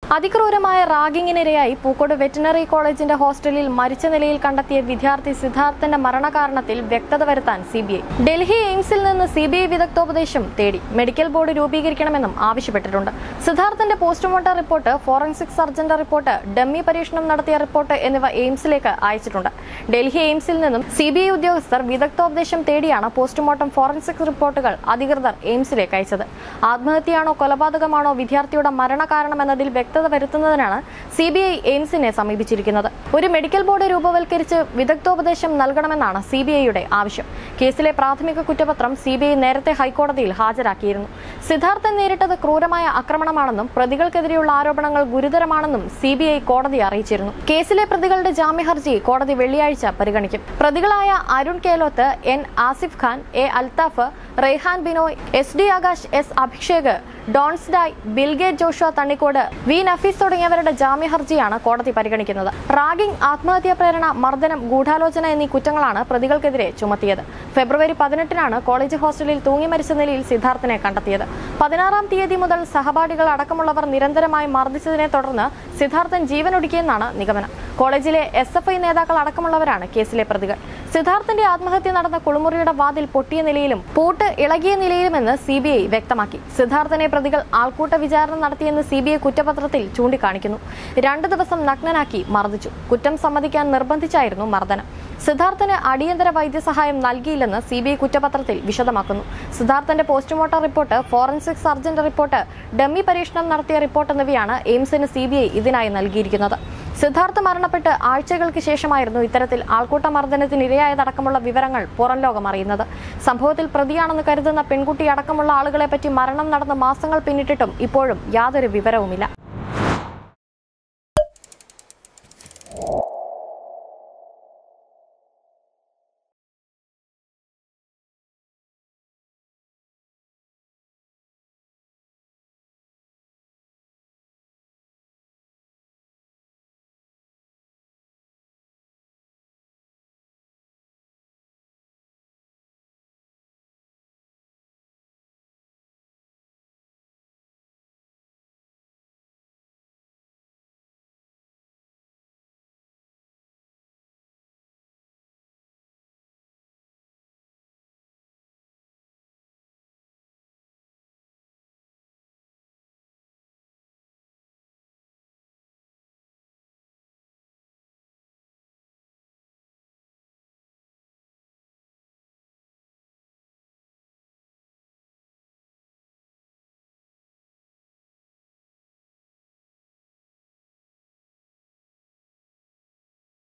അതിക്രൂരമായ റാഗിങ്ങിനിരയായി പൂക്കോട് വെറ്റിനറി കോളേജിന്റെ ഹോസ്റ്റലിൽ മരിച്ച നിലയിൽ കണ്ടെത്തിയ വിദ്യാർത്ഥി സിദ്ധാർത്ഥന്റെ മരണകാരണത്തിൽ വ്യക്തത വരുത്താൻ സിബിഐ ഡൽഹി എയിംസിൽ നിന്ന് സിബിഐ വിദഗ്ധോപദേശം തേടി മെഡിക്കൽ ബോർഡ് രൂപീകരിക്കണമെന്നും ആവശ്യപ്പെട്ടിട്ടുണ്ട് സിദ്ധാർത്ഥന്റെ പോസ്റ്റ്മോർട്ടം റിപ്പോർട്ട് ഫോറൻസിക് സർജന്റെ റിപ്പോർട്ട് ഡമ്മി പരീക്ഷണം നടത്തിയ റിപ്പോർട്ട് എന്നിവ എയിംസിലേക്ക് അയച്ചിട്ടുണ്ട് ഡൽഹി എയിംസിൽ നിന്നും സിബിഐ ഉദ്യോഗസ്ഥർ വിദഗ്ധോപദേശം തേടിയാണ് പോസ്റ്റ്മോർട്ടം ഫോറൻസിക് റിപ്പോർട്ടുകൾ അധികൃതർ എയിംസിലേക്ക് അയച്ചത് ആത്മഹത്യയാണോ കൊലപാതകമാണോ വിദ്യാർത്ഥിയുടെ മരണകാരണം എന്നതിൽ വ്യക്തത വരുത്തുന്നതിനാണ് സി ബി ഐ എയിംസിനെ സമീപിച്ചിരിക്കുന്നത് ഒരു മെഡിക്കൽ ബോർഡ് രൂപവൽക്കരിച്ച് വിദഗ്ധോപദേശം നൽകണമെന്നാണ് സി ബി ഐയുടെ ആവശ്യം കേസിലെ പ്രാഥമിക കുറ്റപത്രം സി ബി ഐ നേരത്തെ ഹൈക്കോടതിയിൽ ഹാജരാക്കിയിരുന്നു സിദ്ധാർത്ഥൻ നേരിട്ടത് ക്രൂരമായ ആക്രമണമാണെന്നും പ്രതികൾക്കെതിരെയുള്ള ആരോപണങ്ങൾ ഗുരുതരമാണെന്നും സി ബി ഐ കോടതിയെ അറിയിച്ചിരുന്നു കേസിലെ പ്രതികളുടെ ജാമ്യഹർജി കോടതി വെള്ളിയാഴ്ച പരിഗണിക്കും പ്രതികളായ Arun Keloth N Asif Khan A Althaf Raihan Binoy S D Akash S Abhishek Dons Dai Bilgate Joshua Thannikode V Nafees തുടങ്ങിയവരുടെ ജാമ്യഹർജിയാണ് കോടതി പരിഗണിക്കുന്നത് റാഗിംഗ് ആത്മഹത്യാ പ്രേരണ മർദ്ദനം ഗൂഢാലോചന എന്നീ കുറ്റങ്ങളാണ് പ്രതികൾക്കെതിരെ ചുമത്തിയത് ഫെബ്രുവരി പതിനെട്ടിനാണ് കോളേജ് ഹോസ്റ്റലിൽ തൂങ്ങി മരിച്ച നിലയിൽ സിദ്ധാർത്ഥിനെ കണ്ടെത്തിയത് പതിനാറാം തീയതി മുതൽ സഹപാഠികൾ അടക്കമുള്ളവർ നിരന്തരമായി മർദ്ദിച്ചതിനെ തുടർന്ന് സിദ്ധാർത്ഥൻ ജീവനൊടുക്കിയെന്നാണ് നിഗമനം കോളേജിലെ എസ് എഫ് ഐ നേതാക്കൾ അടക്കമുള്ളവരാണ് കേസിലെ പ്രതികൾ സിദ്ധാർത്ഥന്റെ ആത്മഹത്യ നടന്ന കുളിമുറിയുടെ വാതിൽ പൊട്ടിയ നിലയിലും പൂട്ട് ഇളകിയ നിലയിലുമെന്ന് സി ബി ഐ വ്യക്തമാക്കി സിദ്ധാർത്ഥനെ പ്രതികൾ ആൾക്കൂട്ട വിചാരണ നടത്തിയെന്ന് സി ബി ഐ കുറ്റപത്രത്തിൽ ചൂണ്ടിക്കാണിക്കുന്നു രണ്ടു ദിവസം നഗ്നനാക്കി മർദ്ദിച്ചു കുറ്റം സമ്മതിക്കാൻ നിർബന്ധിച്ചായിരുന്നു മർദ്ദനം സിദ്ധാർത്ഥന് അടിയന്തര വൈദ്യസഹായം നൽകിയില്ലെന്ന് സി ബി ഐ കുറ്റപത്രത്തിൽ വിശദമാക്കുന്നു സിദ്ധാർത്ഥന്റെ പോസ്റ്റ്മോർട്ടം റിപ്പോർട്ട് ഫോറൻസിക് സർജന്റെ റിപ്പോർട്ട് ഡമ്മി പരീക്ഷണം നടത്തിയ റിപ്പോർട്ട് എന്നിവയാണ് എയിംസിന് സി ബി ഐ ഇതിനായി നൽകിയിരിക്കുന്നത് സിദ്ധാർത്ഥ് മരണപ്പെട്ട് ആഴ്ചകൾക്ക് ശേഷമായിരുന്നു ഇത്തരത്തിൽ ആൾക്കൂട്ട മർദ്ദനത്തിന് ഇരയായതടക്കമുള്ള വിവരങ്ങൾ പുറം ലോകം അറിയുന്നത് സംഭവത്തിൽ പ്രതിയാണെന്ന് കരുതുന്ന പെൺകുട്ടി അടക്കമുള്ള ആളുകളെ പറ്റി മരണം നടന്ന മാസങ്ങൾ പിന്നിട്ടിട്ടും ഇപ്പോഴും യാതൊരു വിവരവുമില്ല